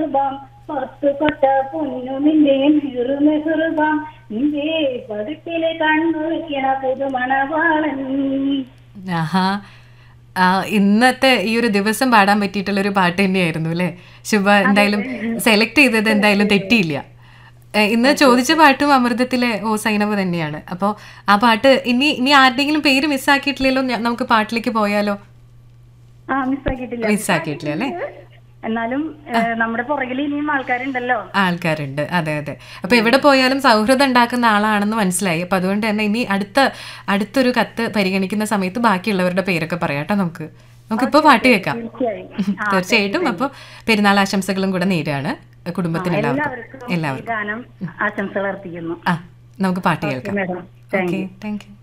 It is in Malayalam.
മെഹറുബാം പത്ത് കൊട്ട പൊന്നു നിന്റെ മെഹറു മെഹറുബാം നിന്റെ പടുപ്പിലെ കണ്ണുവയ്ക്കണ പുതുമണവാളൻ ആഹാ ആ, ഇന്നത്തെ ഈ ഒരു ദിവസം പാടാൻ പറ്റിയിട്ടുള്ള ഒരു പാട്ട് തന്നെയായിരുന്നു അല്ലേ ശുഭ എന്തായാലും സെലക്ട് ചെയ്തത് എന്തായാലും തെറ്റിയില്ല ഏ, ഇന്ന് ചോദിച്ച പാട്ടും അമൃതത്തിലെ ഓ സൈനവ് തന്നെയാണ് അപ്പോൾ ആ പാട്ട് ഇനി ഇനി ആരുടെങ്കിലും പേര് മിസ്സാക്കിയിട്ടില്ലല്ലോ ഞാൻ- നമുക്ക് പാട്ടിലേക്ക് പോയാലോ ആ മിസ്സാക്കിയിട്ടില്ല മിസ്സാക്കിയിട്ടില്ല അല്ലേ എന്നാലും ഏഹ്, നമ്മുടെ പുറകിൽ ഇനിയും ആൾക്കാരുണ്ടല്ലോ ആൾക്കാരുണ്ട് അതെ അതെ അപ്പൊ എവിടെ പോയാലും സൗഹൃദം ഉണ്ടാക്കുന്ന ആളാണെന്ന് മനസ്സിലായി അപ്പൊ അതുകൊണ്ട് തന്നെ ഇനി അടുത്ത അടുത്തൊരു കത്ത് പരിഗണിക്കുന്ന സമയത്ത് ബാക്കിയുള്ളവരുടെ പേരൊക്കെ പറയാട്ടോ നമുക്ക് നമുക്കിപ്പോ പാട്ട് കേൾക്കാം തീർച്ചയായും തീർച്ചയായിട്ടും അപ്പോൾ പെരുന്നാൾ ആശംസകളും കൂടെ നേരാണ് കുടുംബത്തിന് എല്ലാവർക്കും എല്ലാവർക്കും ഈ എല്ലാവർക്കും ഗാനം ആശംസകൾ അർപ്പിക്കുന്നു ആ നമുക്ക് പാട്ട് കേൾക്കാം മേഡം ഓക്കെ താങ്ക് യു